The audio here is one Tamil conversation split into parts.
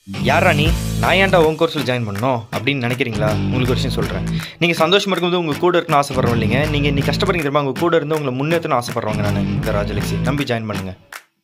யாரா நீ நான் ஏன்டா உன் கோர்ஸில் ஜாயின் பண்ணணும் அப்படின்னு நினைக்கிறீங்களா உங்களுக்கு ஒரு விஷயம் சொல்கிறேன் நீங்கள் சந்தோஷமாக இருக்கும்போது உங்கள் கூட இருக்கணும்னு ஆசைப்படுறோம் இல்லைங்க நீங்கள் இன்னைக்கு கஷ்டப்படுறீங்க தெரியுமா உங்கள் கூட இருந்து உங்களை முன்னேற்றணும் ஆசைப்படுறவங்க நான் இந்த ராஜலட்சுமி நம்பி ஜாயின் பண்ணுங்கள்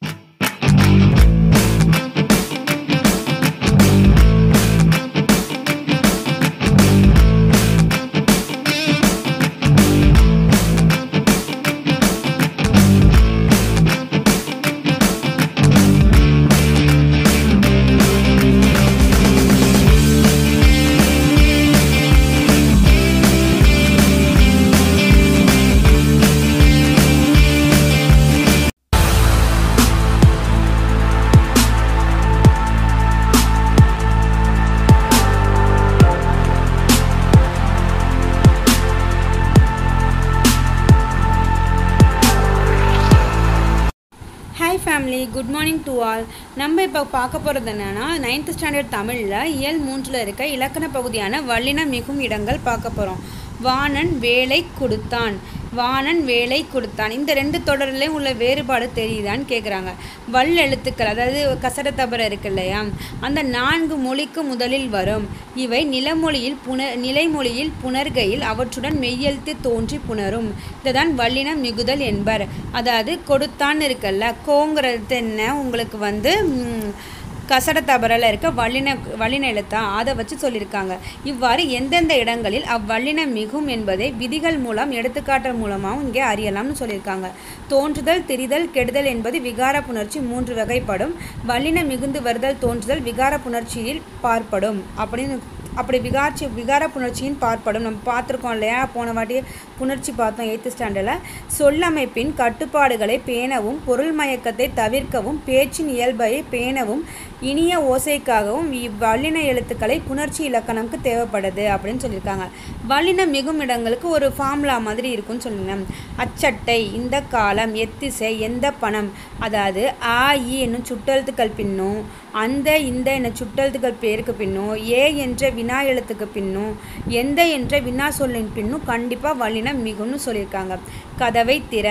hi family good morning to all நம்ம இப்போ பார்க்க போகிறது என்னென்னா நைன்த் ஸ்டாண்டர்ட் தமிழில் இயல் மூன்றில் இருக்க இலக்கண பகுதியான வல்லின மிகும் இடங்கள் பார்க்க போகிறோம் வாணன் வேலை கொடுத்தான் வாணன் வேலை கொடுத்தான் இந்த ரெண்டு தொடர்லையும் உள்ள வேறுபாடு தெரியுதான்னு கேட்குறாங்க வல் எழுத்துக்கள் அதாவது கசட தபர இருக்கு இல்லையா அந்த நான்கு மொழிக்கு முதலில் வரும் இவை நிலமொழியில் புன நிலைமொழியில் புணர்கையில் அவற்றுடன் மெய்யெழுத்து தோன்றி புணரும் இதுதான் வல்லினம் மிகுதல் என்பர் அதாவது கொடுத்தான் இருக்குல்ல கோங்கிறது என்ன உங்களுக்கு வந்து ம், கசட தபரில் இருக்க வல்லின வல்லின எழுத்தா அதை வச்சு சொல்லியிருக்காங்க இவ்வாறு எந்தெந்த இடங்களில் அவ்வல்லின மிகும் என்பதை விதிகள் மூலம் எடுத்துக்காட்டு மூலமாகவும் இங்கே அறியலாம்னு சொல்லியிருக்காங்க தோன்றுதல் திரிதல் கெடுதல் என்பது விகார புணர்ச்சி மூன்று வகைப்படும் வல்லின மிகுந்து வருதல் தோன்றுதல் விகார புணர்ச்சியில் பார்ப்படும் அப்படின்னு அப்படி விகார்ச்சி விகார புணர்ச்சியின் பார்ப்படும் நம்ம பார்த்துருக்கோம் இல்லையா போன வாட்டி புணர்ச்சி பார்த்தோம் எயித்து ஸ்டாண்டர்டில் சொல்லமைப்பின் கட்டுப்பாடுகளை பேணவும் பொருள் மயக்கத்தை தவிர்க்கவும் பேச்சின் இயல்பை பேணவும் இனிய ஓசைக்காகவும் இவ்வல்லின எழுத்துக்களை புணர்ச்சி இலக்கணம்க்கு தேவைப்படுது அப்படின்னு சொல்லியிருக்காங்க வல்லின மிகும் இடங்களுக்கு ஒரு ஃபார்முலா மாதிரி இருக்கும்னு சொல்லுங்க அச்சட்டை இந்த காலம் எத்திசை எந்த பணம் அதாவது ஆ இ என்னும் சுட்டெழுத்துக்கள் பின்னும் அந்த இந்த என சுட்டெழுத்துக்கள் பேருக்கு பின்னும் ஏ என்ற வினா எழுத்துக்கு பின்னும் எந்த என்ற வினா சொல்லின் பின்னும் கண்டிப்பாக வல்லினம் மிகும்னு சொல்லியிருக்காங்க கதவை திற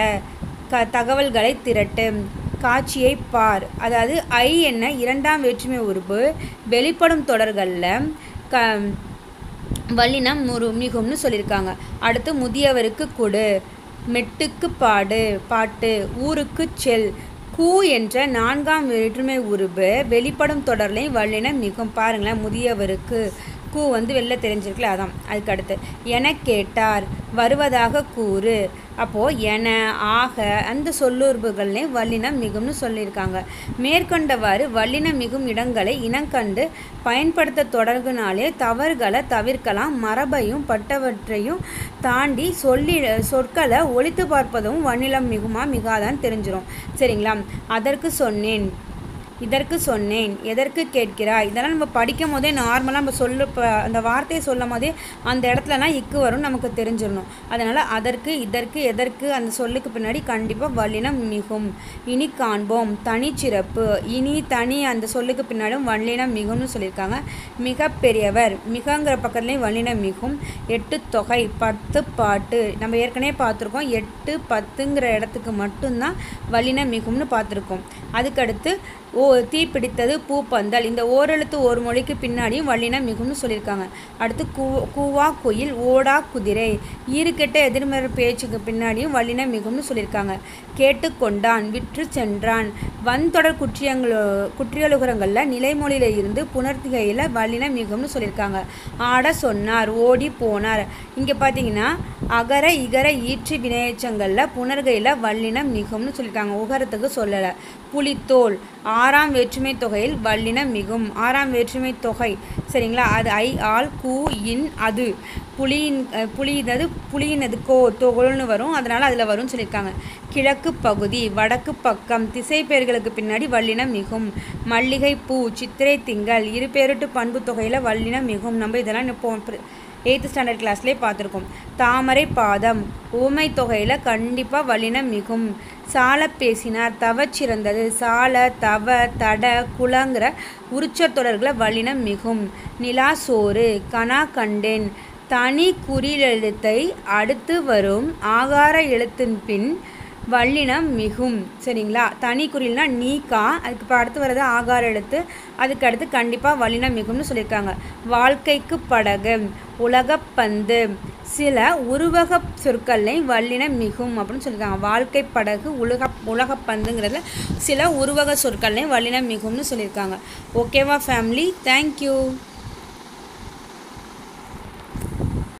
க தகவல்களை திரட்டு காட்சியை பார் அதாவது ஐ என்ன இரண்டாம் வேற்றுமை உறுப்பு வெளிப்படும் தொடர்களில் க வல்லினம் முரு மிகும்னு சொல்லியிருக்காங்க அடுத்து முதியவருக்கு கொடு மெட்டுக்கு பாடு பாட்டு ஊருக்கு செல் கூ என்ற நான்காம் வேற்றுமை உருபு வெளிப்படும் தொடர்லையும் வல்லினம் மிகும் பாருங்களேன் முதியவருக்கு கூ வந்து வெளில தெரிஞ்சிருக்குல்ல அதான் அதுக்கு அடுத்து என கேட்டார் வருவதாக கூறு அப்போது என ஆக அந்த சொல்லுறுப்புகள்லேயும் வல்லினம் மிகும்னு சொல்லியிருக்காங்க மேற்கொண்டவாறு வல்லினம் மிகும் இடங்களை இனங்கண்டு பயன்படுத்த தொடர்புனாலே தவறுகளை தவிர்க்கலாம் மரபையும் பட்டவற்றையும் தாண்டி சொல்லி சொற்களை ஒழித்து பார்ப்பதும் வல்லினம் மிகுமா மிகாதான்னு தெரிஞ்சிரும் சரிங்களா அதற்கு சொன்னேன் இதற்கு சொன்னேன் எதற்கு கேட்கிறாய் இதெல்லாம் நம்ம படிக்கும் போதே நார்மலாக நம்ம சொல்ல ப- அந்த வார்த்தையை சொல்லும் போதே அந்த இடத்துலலாம் இக்கு வரும் நமக்கு தெரிஞ்சிடணும் அதனால் அதற்கு இதற்கு எதற்கு அந்த சொல்லுக்கு பின்னாடி கண்டிப்பாக வல்லினம் மிகும் இனி காண்போம் தனிச்சிறப்பு இனி தனி அந்த சொல்லுக்கு பின்னாடியும் வல்லினம் மிகும்னு சொல்லியிருக்காங்க மிக பெரியவர் மிகங்கிற பக்கத்துலேயும் வல்லினம் மிகும் எட்டு தொகை பத்து பாட்டு நம்ம ஏற்கனவே பார்த்துருக்கோம் எட்டு பத்துங்கிற இடத்துக்கு மட்டும்தான் வல்லினம் மிகும்னு பார்த்துருக்கோம் அதுக்கடுத்து ஓ தீப்பிடித்தது பூப்பந்தல் இந்த ஓரெழுத்து ஒரு மொழிக்கு பின்னாடியும் வல்லினம் மிகும்னு சொல்லியிருக்காங்க அடுத்து கூ கூவா குயில் ஓடா குதிரை ஈறுகெட்ட எதிர்மறை பேச்சுக்கு பின்னாடியும் வல்லினம் மிகும்னு சொல்லியிருக்காங்க கேட்டுக்கொண்டான் விற்று சென்றான் வன்தொடர் குற்றியங்கள் குற்றியலுகரங்களில் நிலைமொழியில இருந்து புணர்த்திகையில் வல்லினம் மிகும்னு சொல்லியிருக்காங்க ஆட சொன்னார் ஓடி போனார் இங்கே பார்த்தீங்கன்னா அகர இகர ஈற்று வினையச்சங்களில் புணர்கையில் வல்லினம் மிகும்னு சொல்லியிருக்காங்க உகரத்துக்கு சொல்லலை புலித்தோல் ஆறாம் வேற்றுமை தொகையில் வல்லினம் மிகும் ஆறாம் வேற்றுமை தொகை சரிங்களா அது ஐ ஆல் கூ இன் அது புலியின் அஹ், புலியினது புலியினது கோ தொகல்னு வரும் அதனால் அதில் வரும்னு சொல்லியிருக்காங்க கிழக்கு பகுதி வடக்கு பக்கம் திசை பெயர்களுக்கு பின்னாடி வல்லினம் மிகும் மல்லிகை பூ சித்திரை திங்கள் இரு பேருட்டு பண்பு தொகையில் வல்லினம் மிகும் நம்ம இதெல்லாம் இப்போ எயித்து ஸ்டாண்டர்ட் கிளாஸ்லேயே பார்த்துருக்கோம் தாமரை பாதம் ஊமை தொகையில் கண்டிப்பாக வல்லினம் மிகும் சால பேசினார் தவச்சிறந்தது சால தவ தட குலங்கிற உருச்சத் தொடர்களை வல்லினம் மிகும் நிலா சோறு கனா கண்டேன் தனி குறிலெழுத்தை அடுத்து வரும் ஆகார எழுத்தின் பின் வல்லினம் மிகும் சரிங்களா தனி குறில்னா நீக்கா அதுக்கு இப்போ அடுத்து வர்றது ஆகார எழுத்து அதுக்கு அடுத்து கண்டிப்பாக வல்லினம் மிகும்னு சொல்லியிருக்காங்க வாழ்க்கைக்கு படகு உலகப்பந்து சில உருவக சொற்களை வல்லினம் மிகும் அப்படின்னு சொல்லியிருக்காங்க வாழ்க்கை படகு உலக உலகப்பந்துங்கிறதுல சில உருவக சொற்களை வல்லினம் மிகும்னு சொல்லியிருக்காங்க ஓகேவா ஃபேமிலி தேங்க்யூ